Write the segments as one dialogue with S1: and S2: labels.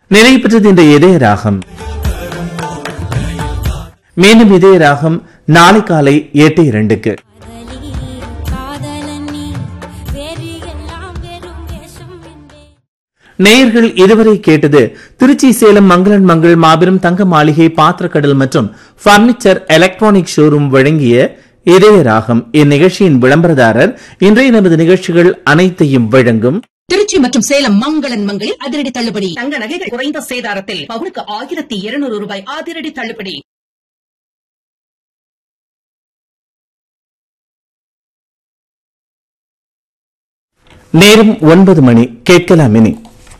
S1: நிறைவு பெற்றது இந்த இதய ராகம் மீண்டும் இதய ராகம் நாளை காலை எட்டு இரண்டுக்கு
S2: காதலி காதலனி வேறு எல்லாம் வெறும் வேஷம் என்பே
S1: நேயர்கள் இதுவரை கேட்டது திருச்சி சேலம் மங்களன் மங்கள் மாபெரும் தங்க மாளிகை பாத்திரக்கடல் மற்றும் பர்னிச்சர் எலக்ட்ரானிக் ஷோரூம் வழங்கிய இதய ராகம் இந்நிகழ்ச்சியின் விளம்பரதாரர் இன்றைய நமது நிகழ்ச்சிகள் அனைத்தையும் வழங்கும்
S3: திருச்சி மற்றும் சேலம் மங்களன் மங்களில் அதிரடி தள்ளுபடி
S4: தங்க நகைகள் குறைந்த சேதாரத்தில் பவுனுக்கு ஆயிரத்தி இருநூறு ரூபாய் அதிரடி தள்ளுபடி
S1: நேரம் ஒன்பது மணி கேட்கலாம் இனி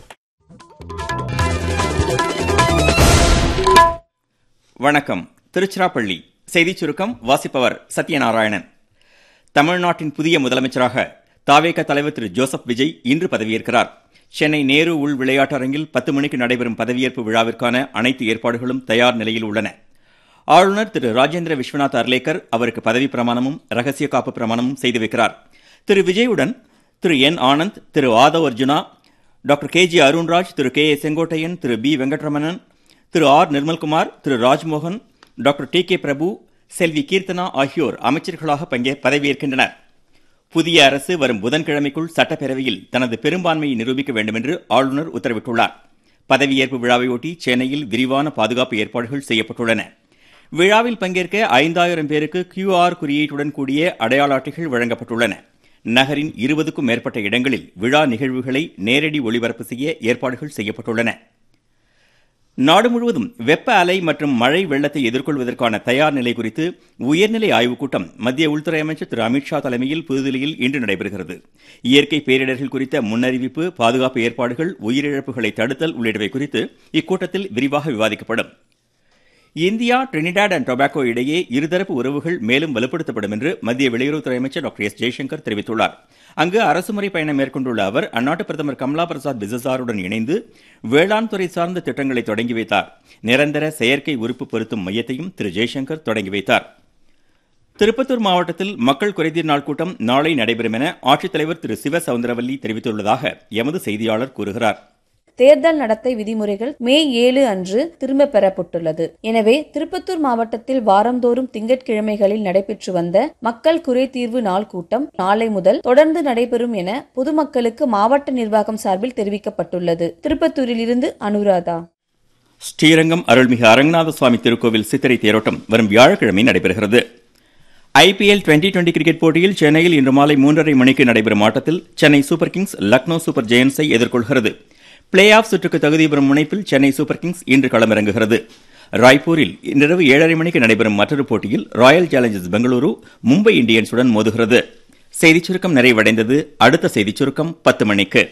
S5: வணக்கம் திருச்சிராப்பள்ளி செய்திச் சுருக்கம் வாசிப்பவர் சத்யநாராயணன் தமிழ்நாட்டின் புதிய முதலமைச்சராக தாவேக தலைவர் திரு ஜோசப் விஜய் இன்று பதவியேற்கிறார் சென்னை நேரு உள் விளையாட்டரங்கில் பத்து மணிக்கு நடைபெறும் பதவியேற்பு விழாவிற்கான அனைத்து ஏற்பாடுகளும் தயார் நிலையில் உள்ளன ஆளுநர் திரு ராஜேந்திர விஸ்வநாத் அர்லேக்கர் அவருக்கு பதவி பிரமாணமும் ரகசிய காப்பு பிரமாணமும் செய்து வைக்கிறார் திரு விஜயுடன் திரு என் ஆனந்த் திரு Aadhav Arjuna doctor K G Arunraj திரு கே ஏ செங்கோட்டையன் திரு பி வெங்கட்ரமணன் திரு ஆர் நிர்மல்குமார் திரு Rajmohan doctor T K Prabhu செல்வி கீர்த்தனா ஆகியோர் அமைச்சர்களாக பங்கே பதவியேற்கின்றனர் புதிய அரசு வரும் புதன்கிழமைக்குள் சட்டப்பேரவையில் தனது பெரும்பான்மையை நிரூபிக்க வேண்டும் என்று ஆளுநர் உத்தரவிட்டுள்ளார் பதவியேற்பு விழாவையொட்டி சென்னையில் விரிவான பாதுகாப்பு ஏற்பாடுகள் செய்யப்பட்டுள்ளன விழாவில் பங்கேற்க ஐந்தாயிரம் பேருக்கு கியூஆர் குறியீட்டுடன் கூடிய அடையாள அட்டைகள் வழங்கப்பட்டுள்ளன நகரின் இருபதுக்கும் மேற்பட்ட இடங்களில் விழா நிகழ்வுகளை நேரடி ஒளிபரப்பு செய்ய ஏற்பாடுகள் செய்யப்பட்டுள்ளன நாடு முழுவதும் வெப்ப அலை மற்றும் மழை வெள்ளத்தை எதிர்கொள்வதற்கான தயார் நிலை குறித்து உயர்நிலை ஆய்வுக் கூட்டம் மத்திய உள்துறை அமைச்சர் திரு அமித்ஷா தலைமையில் புதுதில்லியில் இன்று நடைபெறுகிறது இயற்கை பேரிடர்கள் குறித்த முன்னறிவிப்பு பாதுகாப்பு ஏற்பாடுகள் உயிரிழப்புகளை தடுத்தல் உள்ளிட்டவை குறித்து இக்கூட்டத்தில் விரிவாக விவாதிக்கப்படும் இந்தியா டிரினிடாட் அண்ட் டொபாக்கோ இடையே இருதரப்பு உறவுகள் மேலும் வலுப்படுத்தப்படும் என்று மத்திய வெளியுறவுத்துறை அமைச்சர் டாக்டர் எஸ் ஜெய்சங்கர் தெரிவித்துள்ளார் அங்கு அரசுமுறை பயணம் மேற்கொண்டுள்ள அவர் அந்நாட்டு பிரதமர் கமலா பிரசாத் பிசசாருடன் இணைந்து வேளாண் துறை சார்ந்த திட்டங்களை தொடங்கி வைத்தார் நிரந்தர செயற்கை உறுப்பு பொருத்தும் மையத்தையும் திரு ஜெய்சங்கர் தொடங்கி வைத்தார் திருப்பத்தூர் மாவட்டத்தில் மக்கள் குறைதீர் நாள் கூட்டம் நாளை நடைபெறும் என ஆட்சித்தலைவர் திரு சிவ சவுந்தரவல்லி தெரிவித்துள்ளதாக எமது செய்தியாளர் கூறுகிறார்
S6: தேர்தல் நடத்தை விதிமுறைகள் மே ஏழு அன்று திரும்ப பெறப்பட்டுள்ளது எனவே திருப்பத்தூர் மாவட்டத்தில் வாரந்தோறும் திங்கட்கிழமைகளில் நடைபெற்று வந்த மக்கள் குறைதீர்வு நாள் கூட்டம் நாளை முதல் தொடர்ந்து நடைபெறும் என பொதுமக்களுக்கு மாவட்ட நிர்வாகம் சார்பில் தெரிவிக்கப்பட்டுள்ளது திருப்பத்தூரிலிருந்து அனுராதா
S5: ஸ்ரீரங்கம் அருள்மிகு அரங்கநாத சுவாமி திருக்கோவில் சித்திரை தேரோட்டம் வரும் வியாழக்கிழமை நடைபெறுகிறது ஐபிஎல் டுவெண்டி டுவெண்டி கிரிக்கெட் போட்டியில் சென்னையில் இன்று மாலை மூன்றரை மணிக்கு நடைபெறும் ஆட்டத்தில் Chennai super kings Lucknow super ஜெயன்ஸை எதிர்கொள்கிறது பிளே ஆஃப் சுற்றுக்கு தகுதி பெறும் முனைப்பில் சென்னை சூப்பர் கிங்ஸ் இன்று களமிறங்குகிறது ராய்ப்பூரில் இன்றிரவு ஏழரை மணிக்கு நடைபெறும் மற்றொரு போட்டியில் ராயல் சேலஞ்சர்ஸ் பெங்களூரு மும்பை இந்தியன்ஸுடன் மோதுகிறது செய்திச் சுருக்கம் நிறைவடைந்தது அடுத்த செய்திச் சுருக்கம் பத்து மணிக்கு